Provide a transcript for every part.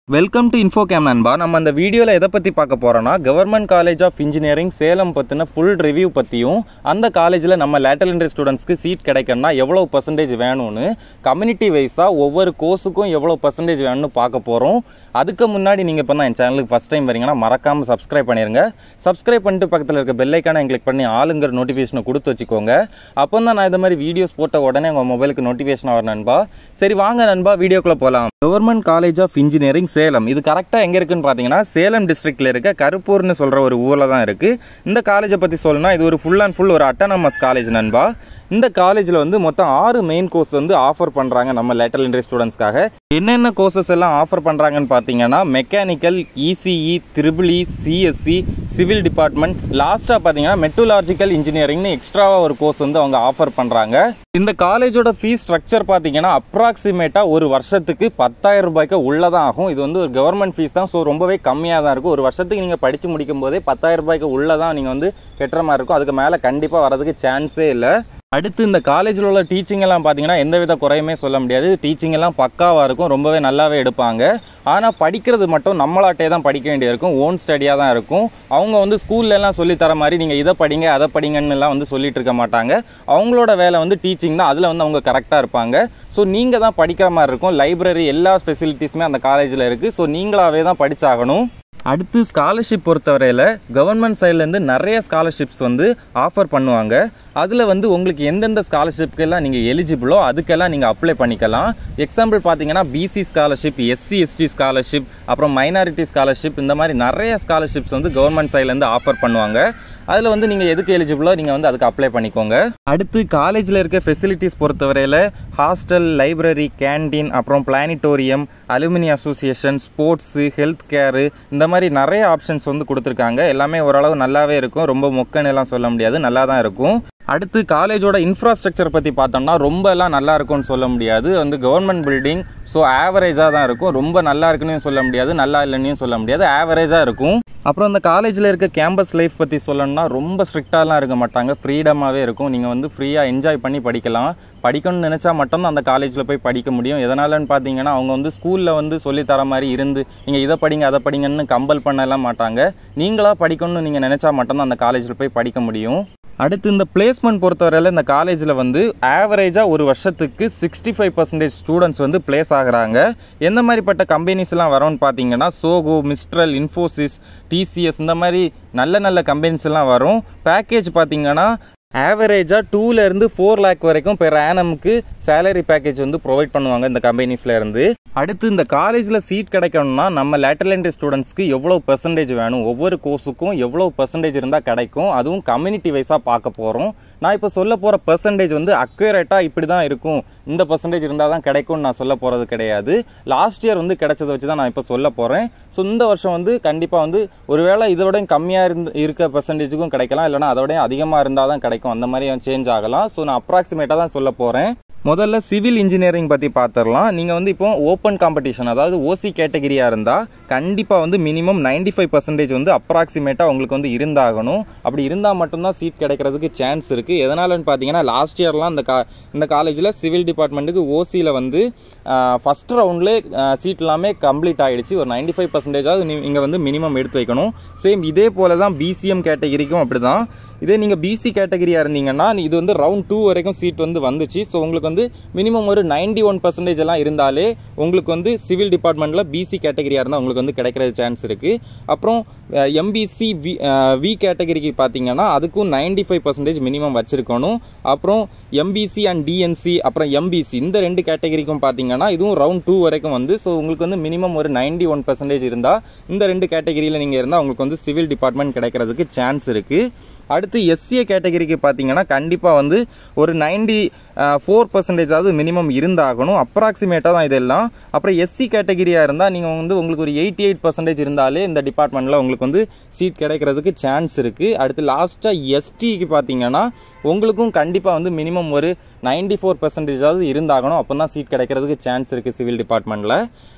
welcome to இன்ஃபோகேம் நண்பா நம்ம அந்த வீடியோவில் எதை பற்றி பார்க்க போகிறோன்னா government college of engineering Salem பற்றின ஃபுல் ரிவ்யூ பற்றியும் அந்த காலேஜில் நம்ம லேட்டல் என்ட்ரி ஸ்டூடெண்ட்ஸ்க்கு சீட் கிடைக்கணும்னா எவ்வளோ பர்சன்டேஜ் வேணும்னு கம்யூனிட்டி வைஸாக ஒவ்வொரு கோர்ஸுக்கும் எவ்வளோ பர்சன்டேஜ் வேணும்னு பார்க்க போகிறோம் அதுக்கு முன்னாடி நீங்கள் இப்போ தான் என் சேனலுக்கு ஃபஸ்ட் டைம் வரீங்கன்னா மறக்காமல் சப்ஸ்கிரைப் பண்ணிடுங்க சப்ஸ்கிரைப் பண்ணிட்டு பக்கத்தில் இருக்க பெல்லைக்கான கிளிக் பண்ணி ஆளுங்கிற நோட்டிஃபிகேஷனை கொடுத்து வச்சுக்கோங்க அப்போ தான் நான் இந்த மாதிரி வீடியோஸ் போட்ட உடனே உங்கள் மொபைலுக்கு நோட்டிஃபிகேஷன் வரும் நண்பா சரி வாங்க நண்பா வீடியோக்குள்ளே போகலாம் government college of engineering Salem இது கரெக்டாக எங்கே இருக்குன்னு பார்த்தீங்கன்னா சேலம் டிஸ்ட்ரிக்ட்ல இருக்க கருப்பூர்னு சொல்கிற ஒரு ஊரில் தான் இருக்குது இந்த காலேஜை பற்றி சொல்லணும்னா இது ஒரு ஃபுல் அண்ட் ஃபுல் ஒரு அட்டானமஸ் காலேஜ் நண்பா இந்த காலேஜில் வந்து மொத்தம் ஆறு மெயின் கோர்ஸ் வந்து ஆஃபர் பண்ணுறாங்க நம்ம லேட்டல் என்ட்ரி ஸ்டூடெண்ட்ஸ்க்காக என்னென்ன கோர்சஸ் எல்லாம் ஆஃபர் பண்ணுறாங்கன்னு பார்த்தீங்கன்னா mechanical ECE triple E CSC civil department லாஸ்ட்டாக பார்த்தீங்கன்னா மெட்ரோலாஜிக்கல் இன்ஜினியரிங்னு எக்ஸ்ட்ராவாக ஒரு கோர்ஸ் வந்து அவங்க ஆஃபர் பண்ணுறாங்க இந்த காலேஜோட ஃபீஸ் ஸ்ட்ரக்சர் பார்த்தீங்கன்னா அப்ராக்சிமேட்டாக ஒரு வருஷத்துக்கு பத்தாயிரம் ரூபாய்க்கு உள்ளதான் ஆகும் இது வந்து ஒரு கவர்மெண்ட் ஃபீஸ் தான் ஸோ ரொம்பவே கம்மியாக தான் இருக்கும் ஒரு வருஷத்துக்கு நீங்கள் படித்து முடிக்கும் போதே பத்தாயிரம் ரூபாய்க்கு உள்ளதான் நீங்கள் வந்து கெட்டுற மாதிரி இருக்கும் அதுக்கு மேலே கண்டிப்பாக வரதுக்கு சான்ஸே இல்லை அடுத்து இந்த காலேஜில் உள்ள டீச்சிங் எல்லாம் பார்த்தீங்கன்னா எந்தவித குறையுமே சொல்ல முடியாது டீச்சிங் எல்லாம் பக்காவாக இருக்கும் ரொம்பவே நல்லாவே எடுப்பாங்க ஆனால் படிக்கிறது மட்டும் நம்மளாட்டே தான் படிக்க வேண்டியிருக்கும் ஓன் ஸ்டடியாக தான் இருக்கும் அவங்க வந்து ஸ்கூல்ல எல்லாம் சொல்லி தர மாதிரி நீங்கள் இதை படிங்க அதை படிங்கன்னு எல்லாம் வந்து சொல்லிட்டு இருக்க மாட்டாங்க அவங்களோட வேலை வந்து டீச்சிங் தான் அதில் வந்து அவங்க கரெக்டாக இருப்பாங்க ஸோ நீங்கள் தான் படிக்கிற மாதிரி இருக்கும் லைப்ரரி எல்லா ஃபெசிலிட்டிஸுமே அந்த காலேஜில் இருக்குது ஸோ நீங்களாவே தான் படிச்சாகணும் அடுத்து ஸ்காலர்ஷிப் பொறுத்தவரையில் கவர்மெண்ட் சைட்லேருந்து நிறைய ஸ்காலர்ஷிப்ஸ் வந்து ஆஃபர் பண்ணுவாங்க அதில் வந்து உங்களுக்கு எந்தெந்த ஸ்காலர்ஷிப்க்கெல்லாம் நீங்கள் எலிஜிபிளோ அதுக்கெல்லாம் நீங்கள் அப்ளை பண்ணிக்கலாம் எக்ஸாம்பிள் பார்த்தீங்கன்னா BC scholarship SC ST scholarship அப்புறம் மைனாரிட்டி ஸ்காலர்ஷிப் இந்த மாதிரி நிறைய ஸ்காலர்ஷிப்ஸ் வந்து கவர்மெண்ட் சைட்லேருந்து ஆஃபர் பண்ணுவாங்க அதில் வந்து நீங்கள் எதுக்கு எலிஜிபிளோ நீங்கள் வந்து அதுக்கு அப்ளை பண்ணிக்கோங்க அடுத்து காலேஜில் இருக்க ஃபெசிலிட்டிஸ் பொறுத்தவரையில் ஹாஸ்டல் லைப்ரரி கேண்டீன் அப்புறம் planetarium alumni association sports health care இந்த மாதிரி நிறைய ஆப்ஷன்ஸ் வந்து கொடுத்துருக்காங்க எல்லாமே ஓரளவு நல்லாவே இருக்கும் ரொம்ப மொக்கன்னு எல்லாம் சொல்ல முடியாது நல்லா தான் இருக்கும் அடுத்து காலேஜோட இன்ஃப்ராஸ்ட்ரக்சர் பற்றி பார்த்தோம்னா ரொம்ப எல்லாம் நல்லா இருக்கும்னு சொல்ல முடியாது வந்து கவர்மெண்ட் பில்டிங் ஸோ ஆவரேஜாக தான் இருக்கும் ரொம்ப நல்லா இருக்குன்னு சொல்ல முடியாது நல்லா இல்லைன்னு சொல்ல முடியாது ஆவரேஜாக இருக்கும் அப்புறம் அந்த காலேஜில் இருக்க கேம்பஸ் லைஃப் பற்றி சொல்லணும்னா ரொம்ப ஸ்ட்ரிக்டாலாம் இருக்க மாட்டாங்க ஃப்ரீடமாகவே இருக்கும் நீங்கள் வந்து ஃப்ரீயாக என்ஜாய் பண்ணி படிக்கலாம் படிக்கணும்னு நினச்சா மட்டும்தான் அந்த காலேஜில் போய் படிக்க முடியும் எதனாலன்னு பார்த்தீங்கன்னா அவங்க வந்து ஸ்கூலில் வந்து சொல்லி தர மாதிரி இருந்து நீங்கள் இதை படிங்க அதை படிங்கன்னு கம்பல் பண்ணலாம் மாட்டாங்க நீங்களாக படிக்கணும்னு நீங்கள் நினச்சா மட்டும்தான் அந்த காலேஜில் போய் படிக்க முடியும் அடுத்து இந்த பிளேஸ்மெண்ட் பொறுத்தவரையில் இந்த காலேஜில் வந்து ஆவரேஜாக ஒரு வருஷத்துக்கு சிக்ஸ்டி ஃபைவ் பர்சன்டேஜ் ஸ்டூடெண்ட்ஸ் வந்து பிளேஸ் ஆகுறாங்க எந்த மாதிரிப்பட்ட கம்பெனிஸ்லாம் வரோன்னு பார்த்தீங்கன்னா சோகோ மிஸ்ட்ரல் இன்ஃபோசிஸ் டிசிஎஸ் இந்த மாதிரி நல்ல நல்ல கம்பெனிஸ் எல்லாம் வரும் பேக்கேஜ் பார்த்தீங்கன்னா ஆவரேஜாக டூலேருந்து ஃபோர் லேக் வரைக்கும் பெர் ஆனமுக்கு சேலரி பேக்கேஜ் வந்து ப்ரொவைட் பண்ணுவாங்க இந்த கம்பெனிஸ்ல இருந்து அடுத்து இந்த காலேஜில் சீட் கிடைக்கணும்னா நம்ம லேட்டரல் என்ட்ரி ஸ்டூடெண்ட்ஸ்க்கு எவ்வளோ பெர்சன்டேஜ் வேணும் ஒவ்வொரு கோர்ஸுக்கும் எவ்வளோ பெர்சன்டேஜ் இருந்தால் கிடைக்கும் அதுவும் கம்யூனிட்டி வைஸாக பார்க்க போகிறோம் நான் இப்போ சொல்ல போகிற பெர்சன்டேஜ் வந்து அக்யூரேட்டாக இப்படி தான் இருக்கும் இந்த பர்சன்டேஜ் இருந்தால் தான் கிடைக்கும்னு நான் சொல்ல போகிறது கிடையாது லாஸ்ட் இயர் வந்து கிடைச்சதை வச்சு தான் நான் இப்போ சொல்ல போகிறேன் ஸோ இந்த வருஷம் வந்து கண்டிப்பாக வந்து ஒருவேளை இதோட கம்மியாக இருந்து இருக்க பர்சன்டேஜுக்கும் கிடைக்கலாம் இல்லைனா அதோட அதிகமாக இருந்தால் தான் கிடைக்கும் அந்த மாதிரி சேஞ்ச் ஆகலாம் ஸோ நான் அப்ராக்சிமேட்டாக தான் சொல்ல போகிறேன் முதல்ல சிவில் இன்ஜினியரிங் பற்றி பார்த்துடலாம் நீங்கள் வந்து இப்போ ஓப்பன் காம்படிஷன் அதாவது ஓசி கேட்டகிரியாக இருந்தால் கண்டிப்பாக வந்து மினிமம் நைன்டி ஃபைவ் பர்சன்டேஜ் வந்து அப்ராக்சிமேட்டாக உங்களுக்கு வந்து இருந்தாகணும் அப்படி இருந்தால் மட்டும்தான் சீட் கிடைக்கிறதுக்கு சான்ஸ் இருக்குது எதனாலன்னு பார்த்தீங்கன்னா லாஸ்ட் இயர்லாம் இந்த கா இந்த காலேஜில் சிவில் டிபார்ட்மெண்ட்டுக்கு ஓசியில் வந்து ஃபஸ்ட் ரவுண்ட்லேயே சீட் எல்லாமே கம்ப்ளீட் ஆகிடுச்சு ஒரு நைன்டி ஃபைவ் பர்சன்டேஜாவது நீங்கள் வந்து மினிமம் எடுத்து வைக்கணும் சேம் இதே போல தான் பிசிஎம் கேட்டகிரிக்கும் அப்படி தான் இதே நீங்கள் பிசி கேட்டகிரியாக இருந்தீங்கன்னா இது வந்து ரவுண்ட் டூ வரைக்கும் சீட் வந்து வந்துச்சு ஸோ உங்களுக்கு வந்து மினிமம் ஒரு நைன்டி ஒன் பர்சன்டேஜ் எல்லாம் இருந்தாலே உங்களுக்கு வந்து சிவில் டிபார்ட்மெண்ட்டில் பிசி கேட்டகிரியாக இருந்தால் உங்களுக்கு வந்து கிடைக்கிறது சான்ஸ் இருக்குது அப்புறம் எம்பிசி வி வி கேட்டகிரிக்கு பார்த்தீங்கன்னா அதுக்கும் நைன்டி ஃபைவ் பர்சன்டேஜ் மினிமம் வச்சுருக்கணும் அப்புறம் எம்பிசி அண்ட் டிஎன்சி அப்புறம் எம்பிசி இந்த ரெண்டு கேட்டகிரிக்கும் பார்த்தீங்கன்னா இதுவும் ரவுண்ட் டூ வரைக்கும் வந்து ஸோ உங்களுக்கு வந்து மினிமம் ஒரு நைன்டி ஒன் பர்சன்டேஜ் இருந்தால் இந்த ரெண்டு கேட்டகிரியில் நீங்கள் இருந்தால் உங்களுக்கு வந்து சிவில் டிபார்ட்மெண்ட் கிடைக்கிறதுக்கு சான்ஸ் இருக்குது அடுத்து எஸ்சிஏ கேட்டகிரிக்கு பார்த்தீங்கன்னா கண்டிப்பாக வந்து ஒரு நைன்டி ஃபோர் பர்சன்டேஜாவது மினிமம் இருந்தாகணும் அப்ராக்சிமேட்டாக தான் இதெல்லாம் அப்புறம் எஸ்சி கேட்டகிரியாக இருந்தால் நீங்கள் வந்து உங்களுக்கு ஒரு எயிட்டி எயிட் பர்சன்டேஜ் இருந்தாலே இந்த டிபார்ட்மெண்ட்டில் உங்களுக்கு வந்து சீட் கிடைக்கிறதுக்கு சான்ஸ் இருக்குது அடுத்து லாஸ்ட்டாக எஸ்டிக்கு பார்த்தீங்கன்னா உங்களுக்கும் கண்டிப்பாக வந்து மினிமம் ஒரு நைன்டி ஃபோர் பர்சன்டேஜாவது இருந்தாகணும் அப்போ தான் சீட் கிடைக்கிறதுக்கு சான்ஸ் இருக்குது சிவில் டிபார்ட்மெண்ட்டில்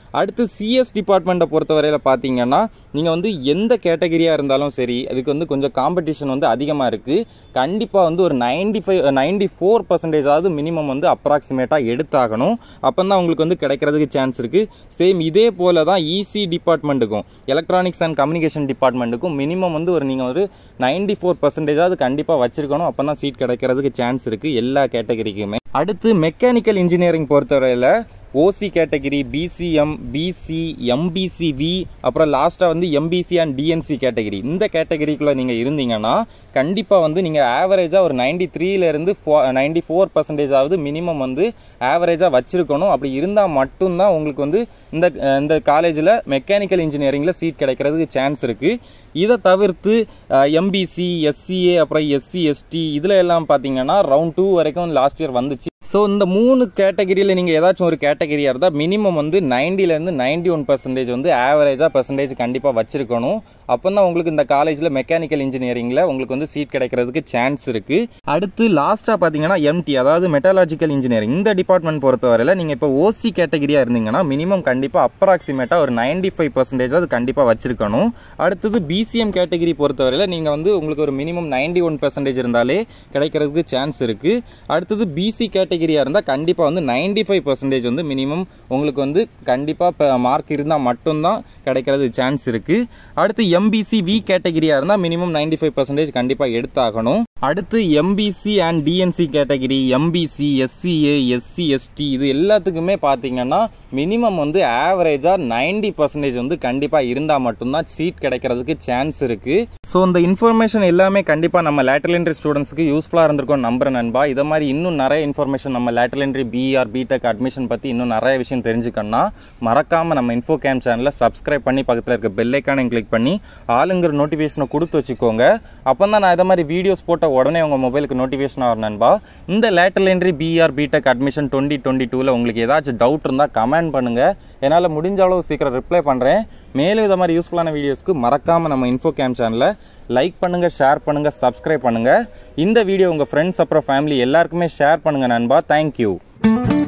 அடுத்து சிஎஸ் டிபார்ட்மெண்ட்டை பொறுத்தவரையில் பார்த்தீங்கன்னா நீங்கள் வந்து எந்த கேட்டகரியாக இருந்தாலும் சரி அதுக்கு வந்து கொஞ்சம் காம்படிஷன் வந்து அதிகமாக இருக்குது கண்டிப்பாக வந்து ஒரு நைன்டி ஃபைவ் நைன்டி ஃபோர் பர்சன்டேஜாவது மினிமம் வந்து அப்ராக்சிமேட்டாக எடுத்தாகணும் அப்போ தான் உங்களுக்கு வந்து கிடைக்கிறதுக்கு சான்ஸ் இருக்குது சேம் இதே போல தான் இசி டிபார்ட்மெண்ட்டுக்கும் எலக்ட்ரானிக்ஸ் அண்ட் கம்யூனிகேஷன் டிபார்ட்மெண்ட்டுக்கும் மினிமம் வந்து ஒரு நீங்கள் ஒரு நைன்டி ஃபோர் பர்சன்டேஜாவது கண்டிப்பாக வச்சிருக்கணும் அப்போ தான் சீட் கிடைக்கிறதுக்கு சான்ஸ் இருக்குது எல்லா கேட்டகரிக்குமே அடுத்து மெக்கானிக்கல் இன்ஜினியரிங் பொறுத்தவரையில் OC category BCM BC MBCV அப்புறம் லாஸ்ட்டாக வந்து எம்பிசி அண்ட் டிஎன்சி கேட்டகிரி இந்த கேட்டகிரிக்குள்ளே நீங்கள் இருந்தீங்கன்னா கண்டிப்பாக வந்து நீங்கள் ஆவரேஜாக ஒரு நைன்டி த்ரீலேருந்து ஃபோ நைன்டி ஃபோர் பர்சன்டேஜாவது மினிமம் வந்து ஆவரேஜாக வச்சுருக்கணும் அப்படி இருந்தால் மட்டும்தான் உங்களுக்கு வந்து இந்த இந்த காலேஜில் மெக்கானிக்கல் இன்ஜினியரிங்கில் சீட் கிடைக்கிறதுக்கு சான்ஸ் இருக்குது இதை தவிர்த்து எம்பிசி எஸ்சிஏ அப்புறம் எஸ்சி எஸ்டி இதில் எல்லாம் பார்த்தீங்கன்னா ரவுண்ட் டூ வரைக்கும் லாஸ்ட் இயர் வந்துச்சு ஸோ இந்த மூணு கேட்டகரியில் நீங்கள் ஏதாச்சும் ஒரு கேட்டகரியாக இருந்தால் மினிமம் வந்து நைன்டிலேருந்து நைன்டி ஒன் பர்சன்டேஜ் வந்து ஆவரேஜாக பர்சன்டேஜ் கண்டிப்பாக வச்சிருக்கணும் அப்போ தான் உங்களுக்கு இந்த காலேஜில் மெக்கானிக்கல் இன்ஜினியரிங்கில் உங்களுக்கு வந்து சீட் கிடைக்கிறதுக்கு சான்ஸ் இருக்குது அடுத்து லாஸ்ட்டாக பார்த்தீங்கன்னா எம்டி அதாவது மெட்டாலஜிக்கல் இன்ஜினியரிங் இந்த டிபார்ட்மெண்ட் பொறுத்தவரையில் நீங்கள் இப்போ ஓசி கேட்டகரியாக இருந்தீங்கன்னா மினிமம் கண்டிப்பாக அப்ராக்சிமேட்டாக ஒரு நைன்டி ஃபைவ் பர்சன்டேஜ் அது கண்டிப்பாக வச்சிருக்கணும் அடுத்தது பிசிஎம் கேட்டகரி பொறுத்தவரையில் நீங்கள் வந்து உங்களுக்கு ஒரு மினிமம் நைன்டி ஒன் பர்சன்டேஜ் இருந்தாலே கிடைக்கிறதுக்கு சான்ஸ் இருக்குது அடுத்தது பிசி கேட்டகரியாக இருந்தால் கண்டிப்பாக வந்து நைன்டி ஃபைவ் பர்சன்டேஜ் வந்து மினிமம் உங்களுக்கு வந்து கண்டிப்பாக மார்க் இருந்தால் மட்டும்தான் கிடைக்கிறது சான்ஸ் இருக்குது அடுத்து எம்பிசி வி கேட்டகரியாக இருந்தால் மினிமம் நைன்டி ஃபைவ் பர்சன்டேஜ் கண்டிப்பாக எடுத்தாகணும் அடுத்து MBC and DNC category MBC SCA SC ST இது எல்லாத்துக்குமே பார்த்தீங்கன்னா மினிமம் வந்து ஆவரேஜாக நைன்டி பர்சன்டேஜ் வந்து கண்டிப்பாக இருந்தால் மட்டும்தான் சீட் கிடைக்கிறதுக்கு சான்ஸ் இருக்குது ஸோ இந்த இன்ஃபர்மேஷன் எல்லாமே கண்டிப்பாக நம்ம லேட்டரல் என்ட்ரி ஸ்டூடெண்ட்ஸ்க்கு யூஸ்ஃபுல்லாக இருந்திருக்கும் நம்புறேன் நண்பா இதை மாதிரி இன்னும் நிறைய இன்ஃபர்மேஷன் நம்ம lateral entry BR B Tech admission பற்றி இன்னும் நிறைய விஷயம் தெரிஞ்சுக்கணும்னா மறக்காமல் நம்ம இன்ஃபோ கேம் சேனலை சப்ஸ்கிரைப் பண்ணி பக்கத்தில் இருக்க பெல்லைக்கான கிளிக் பண்ணி ஆளுங்கிற நோட்டிஃபிகேஷனை கொடுத்து வச்சுக்கோங்க அப்போ தான் நான் இதை மாதிரி வீடியோஸ் போட்ட உடனே உங்கள் மொபைலுக்கு நோட்டிஃபிகேஷன் ஆகும் நண்பா இந்த lateral entry BR B Tech admission twenty twenty டூவில் உங்களுக்கு ஏதாச்சும் டவுட் இருந்தால் கமெண்ட் பண்ணுங்கள் என்னால் முடிஞ்ச அளவு சீக்கிரம் ரிப்ளை பண்ணுறேன் மேலும் இதை மாதிரி யூஸ்ஃபுல்லான வீடியோஸ்க்கு மறக்காமல் நம்ம இன்ஃபோ கேம் சேனலை லைக் பண்ணுங்கள் ஷேர் பண்ணுங்கள் சப்ஸ்கிரைப் பண்ணுங்கள் இந்த வீடியோ உங்கள் ஃப்ரெண்ட்ஸ் அப்புறம் ஃபேமிலி எல்லாருக்குமே ஷேர் பண்ணுங்கள் நண்பா தேங்க்யூ